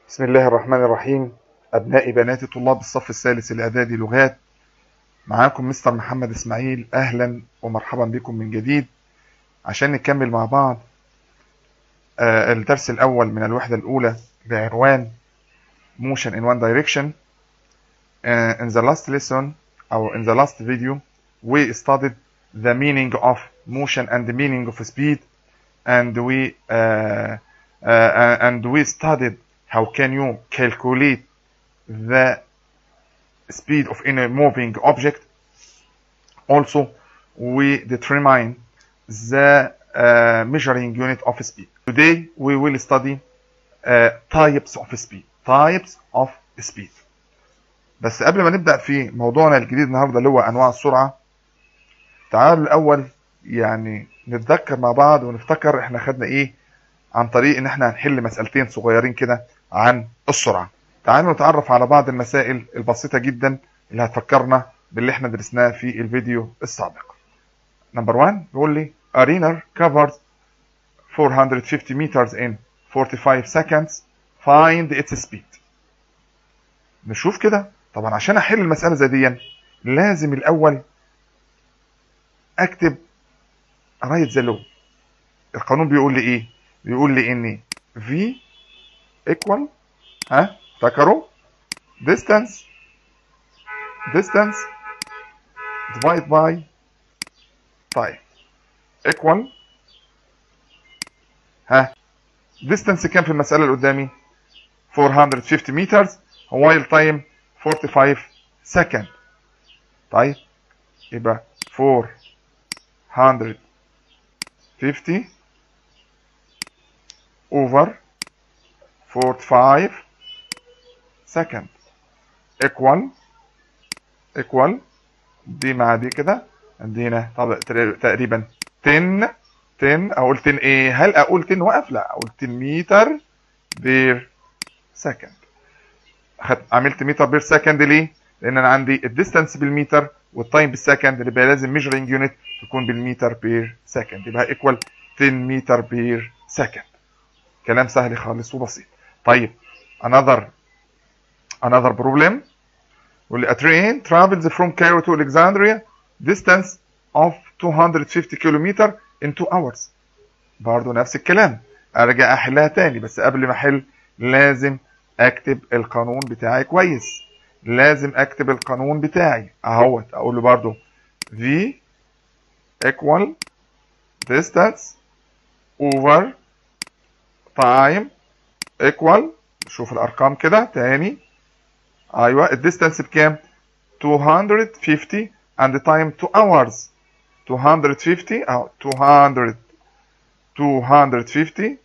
بسم الله الرحمن الرحيم أبنائي بناتي طلاب الصف الثالث الإعدادي لغات معاكم مستر محمد إسماعيل أهلا ومرحبا بكم من جديد عشان نكمل مع بعض آه، الدرس الأول من الوحدة الأولى بعنوان Motion in One Direction Uh, in the last lesson or in the last video we studied the meaning of motion and the meaning of speed and we uh, uh, and we studied how can you calculate the speed of any moving object also we determine the uh, measuring unit of speed today we will study uh, types of speed types of speed بس قبل ما نبدأ في موضوعنا الجديد النهارده اللي هو أنواع السرعة تعالوا الأول يعني نتذكر مع بعض ونفتكر احنا خدنا ايه عن طريق ان احنا هنحل مسألتين صغيرين كده عن السرعة تعالوا نتعرف على بعض المسائل البسيطة جدا اللي هتفكرنا باللي احنا درسناه في الفيديو السابق نمبر 1 بيقول لي a runner covers 450 meters in 45 seconds find its speed نشوف كده طبعا عشان احل المسألة زي دي لازم الاول اكتب رايت ذا لو القانون بيقول لي ايه بيقول لي ان v equal ها افتكروا distance distance divide by time equal ها distance كام في المسألة اللي قدامي 450 meters while time 45 second طيب يبقى 450 over 45 second equal equal دي مع دي كده عندنا طب تقريبا 10 10 اقول 10 ايه هل اقول 10 وقف لا اقول 10 متر بير سكند خد عملت متر بير سكند ليه لان انا عندي الديستانس بالمتر والتايم بالسكند يبقى لازم ميجرنج يونت تكون بالمتر بير سكند يبقى ايكوال 10 متر بير سكند كلام سهل خالص وبسيط طيب another another problem يقول لي a train travels from Cairo to Alexandria distance of 250 كيلومتر in 2 hours برضه نفس الكلام ارجع احلها تاني بس قبل ما احل لازم اكتب القانون بتاعي كويس لازم اكتب القانون بتاعي اهوت اقول له برضه v equal distance over time equal شوف الارقام كده تاني ايوه الديستانس بكام 250 and the time 2 hours 250 او 200 250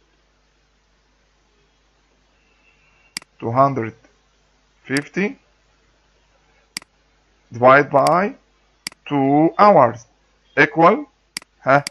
250 divide by 2 hours equal ها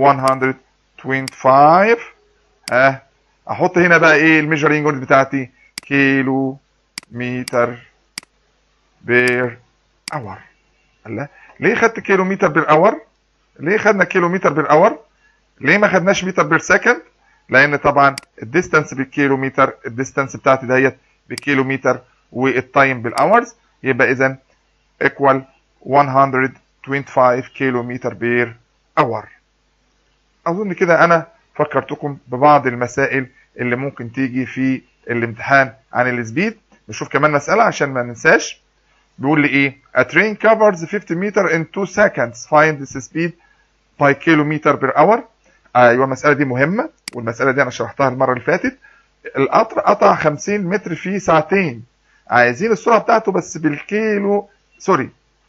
125 ها احط هنا بقى ايه الميجرنج يونت بتاعتي كيلو متر بير اور الله ليه خدت كيلو متر بير اور ليه خدنا كيلو متر بير اور ليه ما خدناش متر بير سكند لان طبعا الديستانس بالكيلو متر الديستانس بتاعتي ديت بكيلو متر والتايم بالاورز يبقى اذا ايكوال 125 كيلو متر بير اور اظن كده انا فكرتكم ببعض المسائل اللي ممكن تيجي في الامتحان عن السبيد نشوف كمان مسألة عشان ما ننساش بيقول لي ايه a train covers 50 meter in 2 seconds find the speed by kilometer per hour ايوه المسألة دي مهمة والمسألة دي انا شرحتها المرة اللي فاتت القطر قطع 50 متر في ساعتين عايزين السرعة بتاعته بس بالكيلو سوري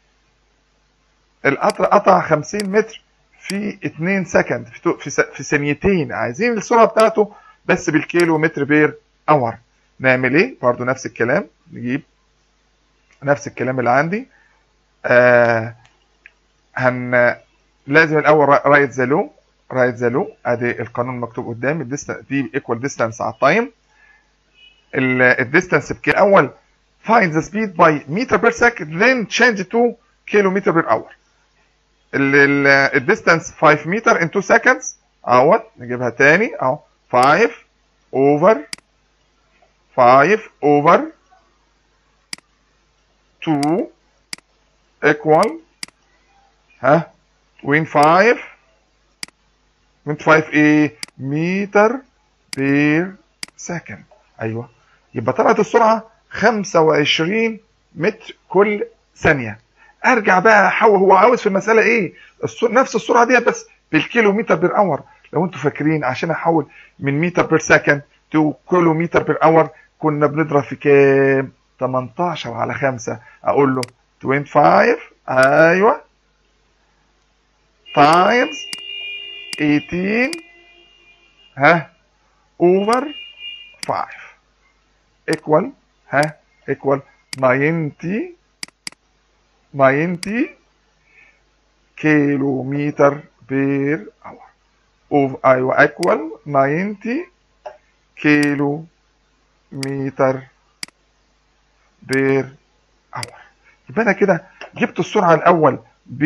القطر قطع 50 متر في 2 سكند في في, في ثانيتين عايزين السرعة بتاعته بس بالكيلو متر بير اور نعمل ايه برضو نفس الكلام نجيب نفس الكلام اللي عندي آه هن لازم الاول رايت ذا لو رايت ذا لو ادي القانون مكتوب قدامي دي ايكوال ديستانس على التايم الديستانس بكام الاول find the speed by meter per second then change to kilometer per hour الديستانس 5 متر in 2 seconds اهوت نجيبها تاني اهو 5 over 5 over 2 equal ها 25 25 ايه متر بير سكند ايوه يبقى طلعت السرعه 25 متر كل ثانيه ارجع بقى احول هو عاوز في المساله ايه السر... نفس السرعه دي بس بالكيلومتر بير اور لو انتوا فاكرين عشان احول من متر بير سكند تو كيلومتر بير اور كنا بنضرب في كام 18 على 5 اقول له 25 ايوه تايمز 18 ها اوفر 5 equal ها equal 90 90 كيلو متر بير اور أوف ايوه equal 90 كيلو متر بير اور يبقى انا كده جبت السرعه الاول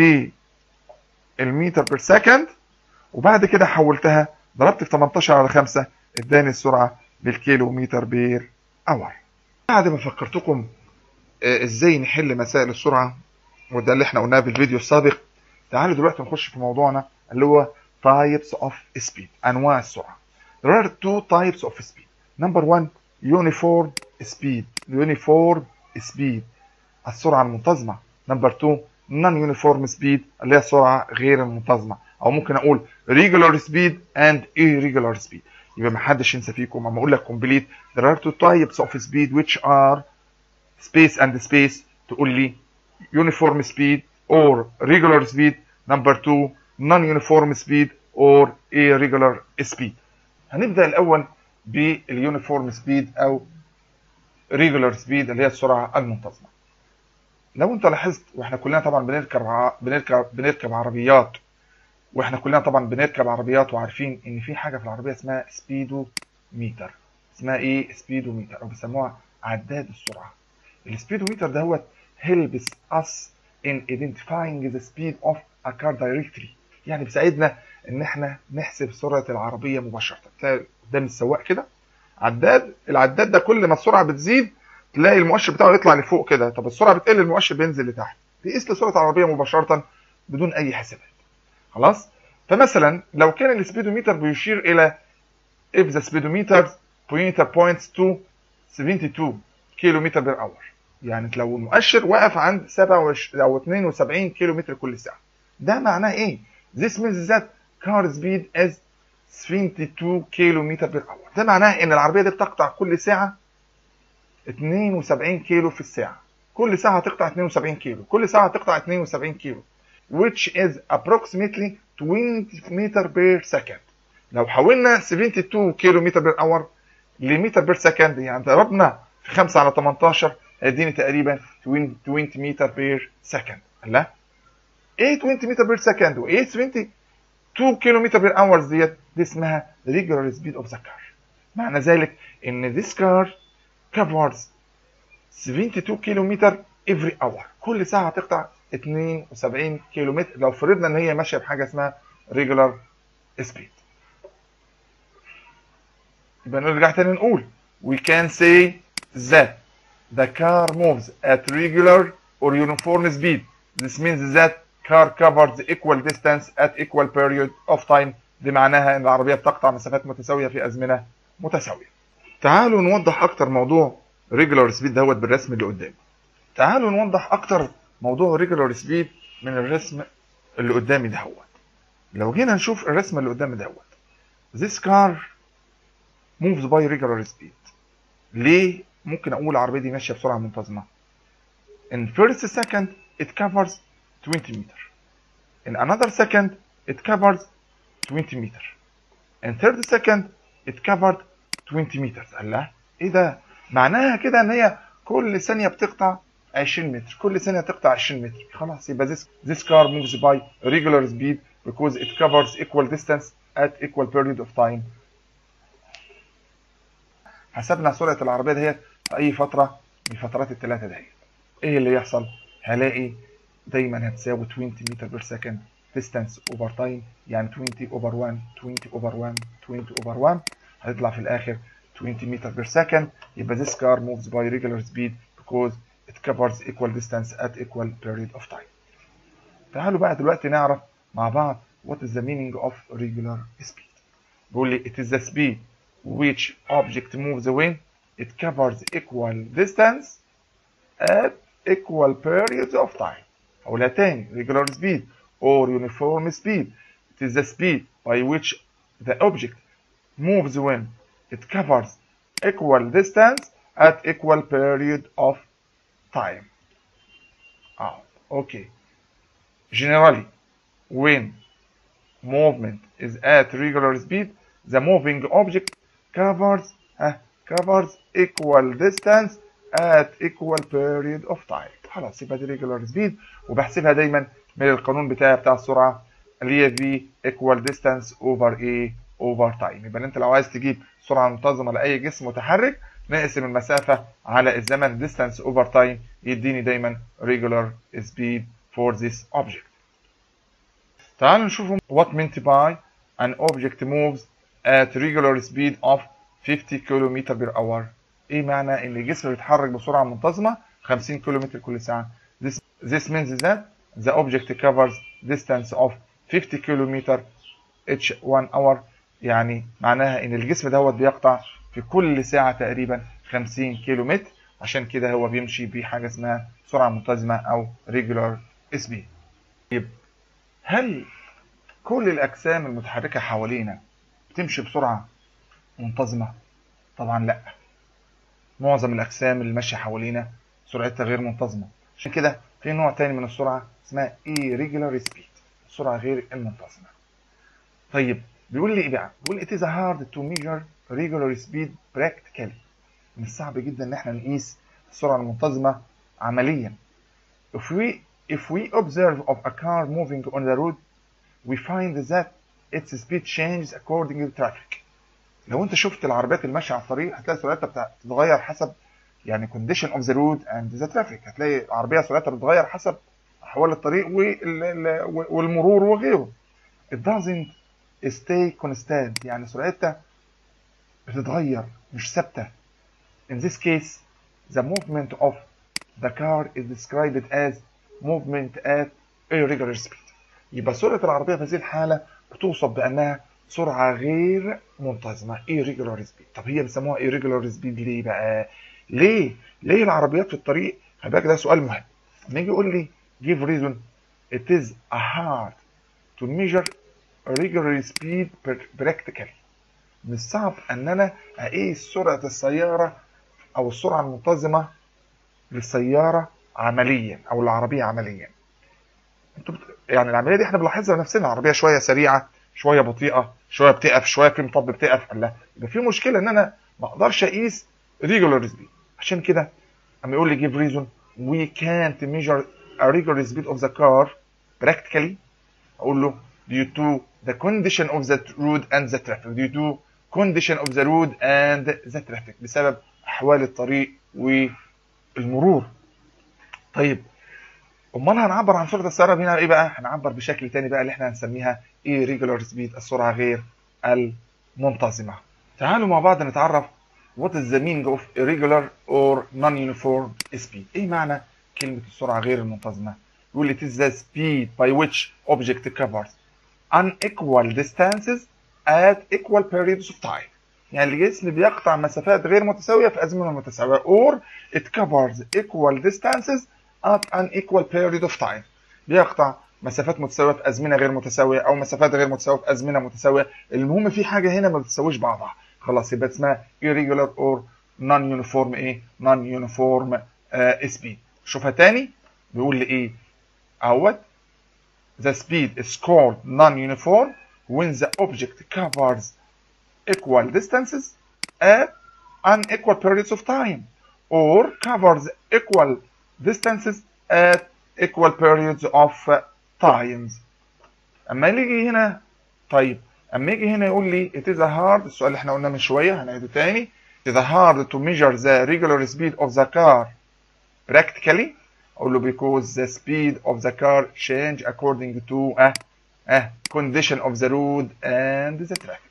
بالمتر بير سكند وبعد كده حولتها ضربت في 18 على 5 اداني السرعه بالكيلو متر بير اور بعد ما فكرتكم ازاي نحل مسائل السرعه وده اللي احنا قلناه في الفيديو السابق تعالوا دلوقتي نخش في موضوعنا اللي هو types of speed انواع السرعه there are two types of speed number one uniform speed uniform speed السرعه المنتظمه number two non uniform speed اللي هي السرعه غير المنتظمه او ممكن اقول regular speed and irregular speed يبقى ما حدش ينسى فيكم اما اقول لك complete there are two types of speed which are space and space تقول لي uniform speed or regular speed number two non-uniform speed or irregular speed هنبدأ الأول باليونيفورم سبيد أو regular speed اللي هي السرعة المنتظمة لو انت لاحظت واحنا كلنا طبعا بنركب بنركب بنركب عربيات واحنا كلنا طبعا بنركب عربيات وعارفين ان في حاجه في العربيه اسمها سبيدو ميتر اسمها ايه سبيدو ميتر او بيسموها عداد السرعه السبيدوميتر ده هو helps us in identifying the speed of a car directly يعني بيساعدنا ان احنا نحسب سرعه العربيه مباشره تلاقي قدام السواق كده عداد العداد ده كل ما السرعه بتزيد تلاقي المؤشر بتاعه يطلع لفوق كده طب السرعه بتقل المؤشر بينزل لتحت بيقيس لي سرعه العربيه مباشره بدون اي حسابات خلاص فمثلا لو كان السبيدوميتر بيشير الى if the speedometer pointer points to 72 كيلو متر بير اور يعني لو المؤشر واقف عند 27 او 72 كيلو متر كل ساعه ده معناه ايه this means that car speed is 72 كيلو متر بير اور ده معناه ان العربيه دي بتقطع كل ساعه 72 كيلو في الساعه كل ساعه هتقطع 72 كيلو كل ساعه هتقطع 72 كيلو which is approximately 20 متر بير سكند لو حولنا 72 كيلو متر بير اور لمتر بير سكند يعني ضربنا في 5 على 18 هيديني تقريبا 20 20 متر بير سكند لا ايه 20 متر بير سكند وايه 22 كيلو متر بير اورز ديت دي اسمها regular speed of the car معنى ذلك ان this car covers 72 كيلو متر every hour كل ساعه هتقطع 72 كيلو متر لو فرضنا ان هي ماشيه بحاجه اسمها regular speed يبقى نرجع تاني نقول we can say that the car moves at regular or uniform speed this means that car covers equal distance at equal period of time دي معناها ان العربيه بتقطع مسافات متساويه في ازمنه متساويه تعالوا نوضح اكتر موضوع regular speed دوت بالرسم اللي قدامي تعالوا نوضح اكتر موضوع regular speed من الرسم اللي قدامي دهوت لو جينا نشوف الرسم اللي قدامي دهوت this car moves by regular speed ليه ممكن اقول العربيه دي ماشيه بسرعه منتظمه in first second it covers 20 meter in another second it covers 20 meter in third second it covered 20 meters الله ايه ده معناها كده ان هي كل ثانيه بتقطع 20 متر كل ثانيه تقطع 20 متر خلاص يبقى this this car moves by regular speed because it covers equal distance at equal period of time حسبنا سرعه العربيه دهيت في اي فتره من فترات الثلاثه دهيت ايه اللي يحصل هلاقي دايما هتساوي 20 متر بير سكند distance over time يعني 20 over 1 20 over 1 20 over 1 هتطلع في الاخر 20 meter per second يبقى this car moves by regular speed because it covers equal distance at equal period of time تعالوا بقى دلوقتي نعرف مع بعض what is the meaning of regular speed بيقول لي it is the speed which object moves when it covers equal distance at equal periods of time أقولها تاني regular speed or uniform speed it is the speed by which the object moves when it covers equal distance at equal period of time ah, okay generally when movement is at regular speed the moving object covers uh, covers equal distance at equal period of time خلاص يبقى دي regular speed وبحسبها دايما من القانون بتاعي بتاع السرعه اللي هي v equal distance over a over time يبقى انت لو عايز تجيب سرعه منتظمه لاي جسم متحرك نقسم المسافه على الزمن distance over time يديني دايما regular speed for this object تعالوا نشوف what meant by an object moves at regular speed of 50 km per hour ايه معنى ان الجسم بيتحرك بسرعه منتظمه 50 كم كل ساعه this, this means that the object covers distance of 50 km each one hour يعني معناها ان الجسم دوت بيقطع في كل ساعه تقريبا 50 كيلو عشان كده هو بيمشي بحاجه اسمها سرعه منتظمه او regular speed طيب هل كل الاجسام المتحركه حوالينا بتمشي بسرعه منتظمه طبعا لا معظم الاجسام اللي ماشيه حوالينا سرعتها غير منتظمه عشان كده في نوع تاني من السرعه اسمها irregular speed السرعه غير المنتظمه طيب بيقول لي ايه بقى بيقول it is hard to measure regular speed practically من الصعب جدا ان احنا نقيس السرعه المنتظمه عمليا if we if we observe of a car moving on the road we find that its speed changes according to traffic لو انت شفت العربيات اللي ماشيه على الطريق هتلاقي سرعتها بتتغير حسب يعني condition of the road and the traffic هتلاقي العربيه سرعتها بتتغير حسب احوال الطريق والمرور وغيره it doesn't stay constant يعني سرعتها بتتغير مش ثابته in this case the movement of the car is described as movement at irregular speed يبقى سرعه العربيه في هذه الحاله بتوصف بانها سرعه غير منتظمه irregular speed طب هي بيسموها irregular speed ليه بقى ليه ليه العربيات في الطريق خلي بالك ده سؤال مهم لما يجي يقول لي give reason it is hard to measure regular speed practically من الصعب ان انا اقيس سرعه السياره او السرعه المنتظمه للسياره عمليا او العربيه عمليا انتوا بت... يعني العمليه دي احنا بنلاحظها نفسنا العربيه شويه سريعه شويه بطيئه شويه بتقف شويه في مطب بتقف لا يبقى في مشكله ان انا ما اقدرش اقيس regular speed عشان كده اما يقول لي give reason we can't measure a regular speed of the car practically اقول له due to the condition of the road and the traffic due to condition of the road and the traffic بسبب احوال الطريق والمرور طيب امال هنعبر عن سرعه السياره هنا ايه بقى هنعبر بشكل تاني بقى اللي احنا هنسميها irregular speed السرعه غير المنتظمه تعالوا مع بعض نتعرف what is the meaning of irregular or non-uniform speed ايه معنى كلمه السرعه غير المنتظمه يقول it is the speed by which object covers unequal distances at equal periods of time يعني الجسم بيقطع مسافات غير متساوية في أزمنة متساوية or it covers equal distances at an equal period of time بيقطع مسافات متساوية في أزمنة غير متساوية أو مسافات غير متساوية في أزمنة متساوية المهم في حاجة هنا ما بتساويش بعضها خلاص يبقى اسمها irregular or non-uniform إيه non-uniform uh, speed شوفها تاني بيقول لي إيه أهوت the speed is called non-uniform when the object covers equal distances at unequal periods of time or covers equal distances at equal periods of times اما يجي هنا طيب اما يجي هنا يقول لي it is a hard السؤال اللي احنا قلناه من شويه هنعيده تاني it is hard to measure the regular speed of the car practically اقول له because the speed of the car change according to a, a condition of the road and the traffic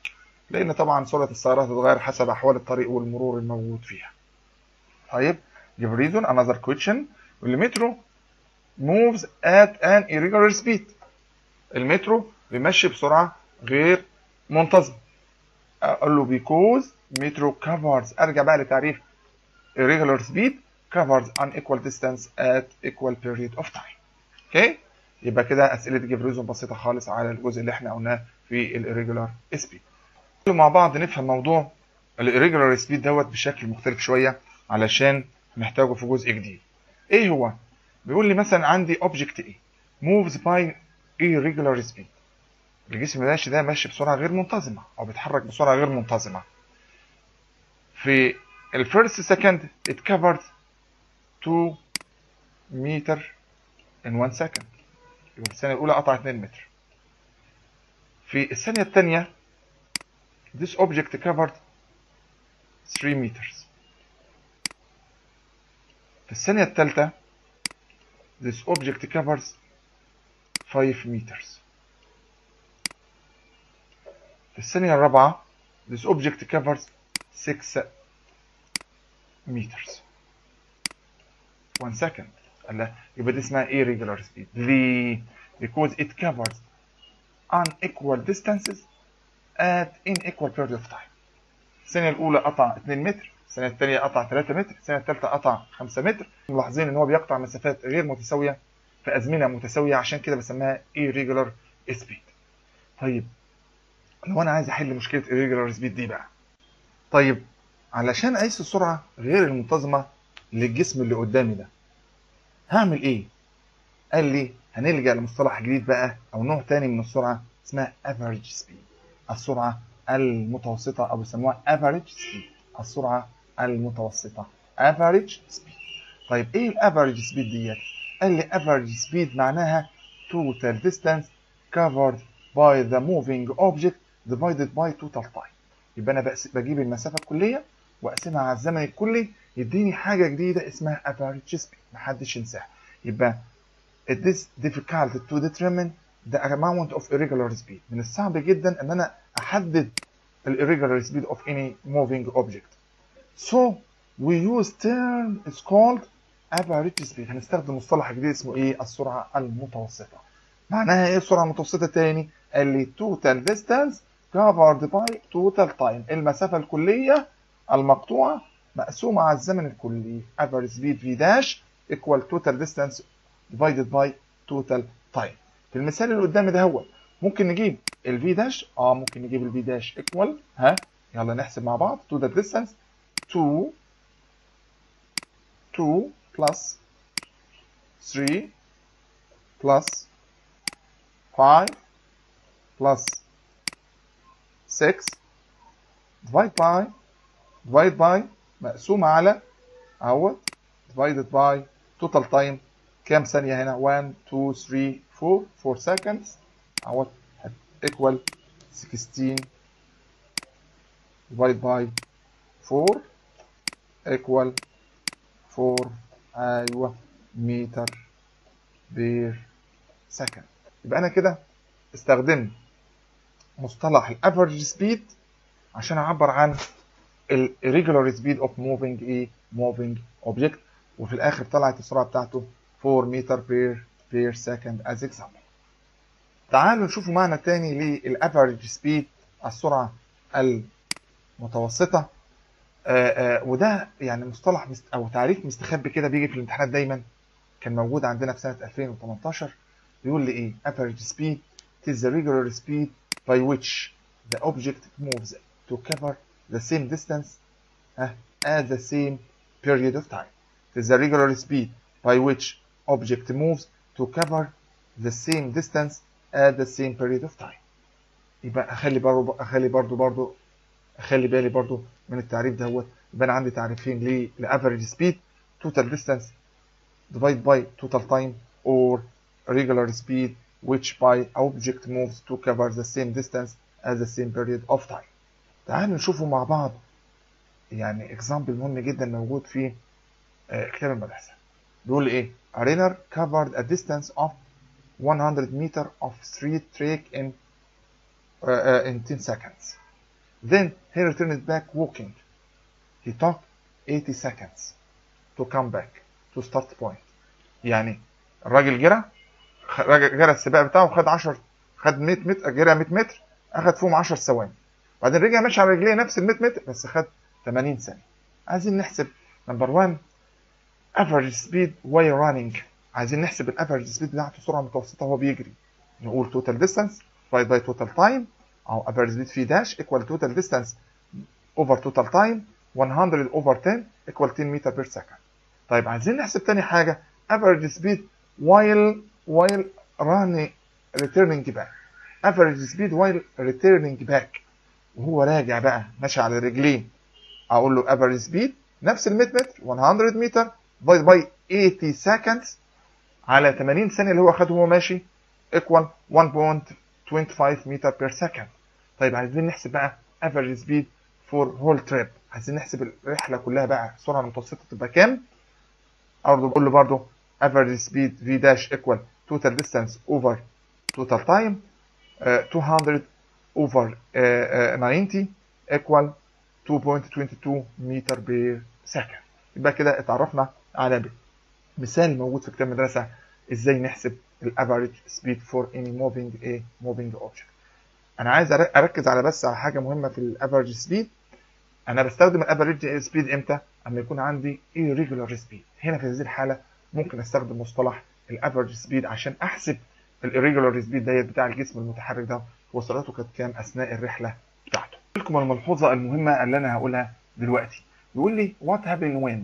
لان طبعا سرعه السياره هتتغير حسب احوال الطريق والمرور الموجود فيها طيب give reason another question المترو moves at an irregular speed المترو بيمشي بسرعه غير منتظمه اقول له because metro covers ارجع بقى لتعريف irregular speed covers unequal distance at equal period of time اوكي يبقى كده اسئله جيف ريزون بسيطه خالص على الجزء اللي احنا قلناه في الirregular speed مع بعض نفهم موضوع الirregular speed دوت بشكل مختلف شويه علشان نحتاجه في جزء جديد ايه هو بيقول لي مثلا عندي object A moves by irregular speed الجسم الماشي ده ماشي بسرعه غير منتظمه او بيتحرك بسرعه غير منتظمه في الفيرست سكند it covered 2 متر in 1 second يبقى في الثانيه الاولى قطع 2 متر في الثانيه الثانيه this object covered 3 meters في الثانيه الثالثه this object covers 5 meters في الثانية الرابعة this object covers 6 meters 1 second الله يبقى دي اسمها irregular speed ليه؟ because it covers unequal distances at unequal period of time الثانية الأولى قطع 2 متر الثانية الثانية قطع 3 متر الثانية الثالثة قطع 5 متر ملاحظين إن هو بيقطع مسافات غير متساوية في أزمنة متساوية عشان كده بسميها irregular speed طيب لو انا عايز احل مشكله irregular speed دي بقى طيب علشان اقيس السرعه غير المنتظمه للجسم اللي قدامي ده هعمل ايه قال لي هنلجا لمصطلح جديد بقى او نوع تاني من السرعه اسمها average speed السرعه المتوسطه او بيسموها average speed السرعه المتوسطه average speed طيب ايه الافريج سبيد ديت قال لي average speed معناها total distance covered by the moving object divided by total time يبقى انا بجيب المسافه الكليه واقسمها على الزمن الكلي يديني حاجه جديده اسمها average speed محدش ينساها يبقى it is difficult to determine the amount of irregular speed من الصعب جدا ان انا احدد ال irregular speed of any moving object so we use term is called average speed هنستخدم مصطلح جديد اسمه ايه السرعه المتوسطه معناها ايه السرعه المتوسطه تاني قال لي total distance covered by total time المسافة الكلية المقطوعة مقسومة على الزمن الكلي average speed v dash equal total distance divided by total time في المثال اللي قدامي ده هو ممكن نجيب ال v dash اه ممكن نجيب ال v dash equal ها يلا نحسب مع بعض total distance 2 2 plus 3 plus 5 plus 6 divide by divide by مقسومة على اهوت divided by total time كام ثانية هنا 1 2 3 4 4 seconds اهوت equal 16 divided by 4 equal 4 ايوه متر بير سكند يبقى انا كده استخدمت مصطلح الافريج سبيد عشان اعبر عن ال irregular speed of moving ايه moving object وفي الاخر طلعت السرعه بتاعته 4 متر بير بير سكند از example تعالوا نشوفوا معنى تاني للافريج سبيد السرعه المتوسطه آآ آآ وده يعني مصطلح مست او تعريف مستخبي كده بيجي في الامتحانات دايما كان موجود عندنا في سنه 2018 بيقول لي ايه average speed is the regular speed by which the object moves to cover the same distance uh, at the same period of time. It is the regular speed by which object moves to cover the same distance at the same period of time. يبقى اخلي برضه اخلي برضه برضه اخلي بالي برضه من التعريف دوت يبقى انا عندي تعريفين ليه لافريج سبيد total distance divided by total time or regular speed which by object moves to cover the same distance at the same period of time. تعالوا نشوفوا مع بعض يعني example مهم جدا موجود في كتاب المدرسة. بيقول ايه؟ A runner covered a distance of 100 meter of street track in uh, uh, in 10 seconds. then he returned back walking he took 80 seconds to come back to start point يعني الراجل جرى خ- راجل جرى السباق بتاعه خد 10 خد 100 متر جرى 100 متر اخد فيهم 10 ثواني بعدين رجع ماشي على رجليه نفس ال 100 متر بس خد 80 ثانيه عايزين نحسب نمبر 1 average speed while running عايزين نحسب الافرج سبيد بتاعته سرعه متوسطه وهو بيجري نقول total distance divided by total time او average speed في dash equal total distance over total time 100 over 10 equal 10 meter per second طيب عايزين نحسب تاني حاجه average speed while while running returning back average speed while returning back وهو راجع بقى ماشي على رجليه اقول له average speed نفس ال 100 متر 100 متر divided by 80 seconds على 80 ثانيه اللي هو خده وهو ماشي equal 1.25 متر per second طيب عايزين نحسب بقى average speed for whole trip عايزين نحسب الرحله كلها بقى السرعه المتوسطه تبقى كام برضه بقول له برضه average speed v dash equal total distance over total time uh, 200 over uh, uh, 90 equal 2.22 متر per second يبقى كده اتعرفنا على مثال موجود في كتاب المدرسة ازاي نحسب الافريج سبيد فور اني موفينج ايه موفينج اوبجكت انا عايز اركز على بس على حاجه مهمه في الافريج سبيد انا بستخدم الافريج سبيد امتى اما يكون عندي irregular سبيد هنا في هذه الحاله ممكن استخدم مصطلح الافريج سبيد عشان احسب الirregular سبيد ديت بتاع الجسم المتحرك ده وصلاته كانت كام اثناء الرحله بتاعته لكم الملحوظه المهمه اللي انا هقولها دلوقتي بيقول لي what happened when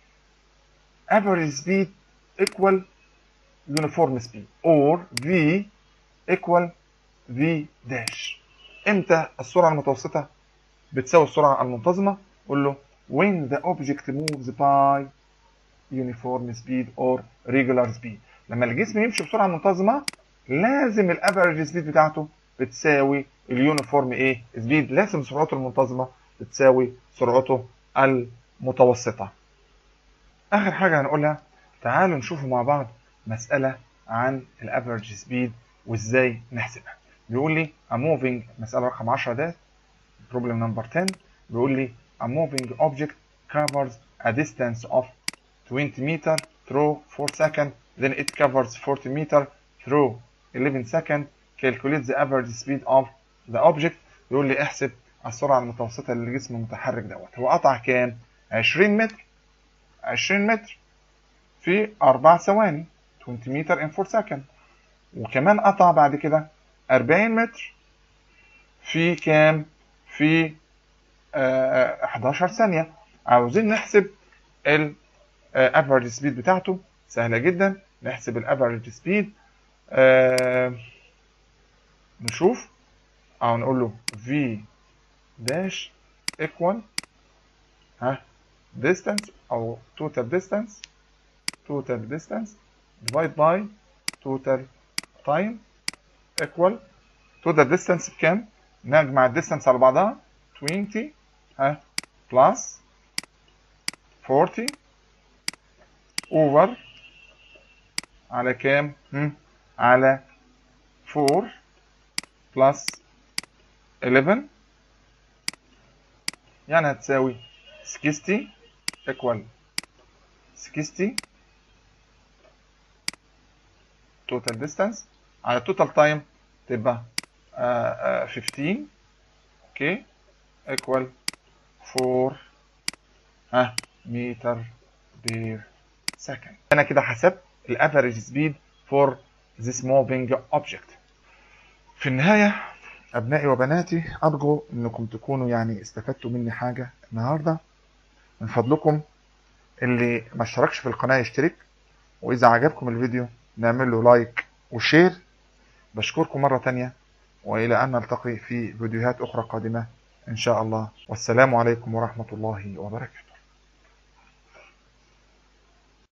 average speed equal uniform speed or v equal v dash امتى السرعه المتوسطه بتساوي السرعه المنتظمه قول له when the object moves by uniform speed or regular speed لما الجسم يمشي بسرعه منتظمه لازم الافرج سبيد بتاعته بتساوي اليونيفورم ايه سبيد لازم سرعته المنتظمه بتساوي سرعته المتوسطه اخر حاجه هنقولها تعالوا نشوفوا مع بعض مساله عن الافرج سبيد وازاي نحسبها بيقول لي a moving مساله رقم 10 ده problem number 10 بيقول لي a moving object covers a distance of 20 meter through 4 seconds then it covers 40 meter through 11 seconds calculate the average speed of the object يقول لي احسب السرعه المتوسطه للجسم المتحرك دوت هو قطع كام 20 متر 20 متر في 4 ثواني 20 متر in 4 second وكمان قطع بعد كده 40 متر في كام في آه 11 ثانية عاوزين نحسب ال average speed بتاعته سهلة جدا نحسب ال average speed آه نشوف او نقول له v dash equal ها distance او total distance total distance divide by total time equal total distance بكام؟ نجمع الديستانس على بعضها 20 ها plus 40 over على كام؟ هم؟ على 4 plus 11 يعني هتساوي 60 equal 60 total distance على total time تبقى uh, uh, 15 اوكي equal 4 ها متر بير سكند انا كده حسبت الافريج سبيد فور this moving object في النهايه ابنائي وبناتي ارجو انكم تكونوا يعني استفدتوا مني حاجه النهارده من فضلكم اللي ما اشتركش في القناه يشترك واذا عجبكم الفيديو نعمل له لايك وشير بشكركم مرة تانية وإلى أن نلتقي في فيديوهات أخرى قادمة إن شاء الله والسلام عليكم ورحمة الله وبركاته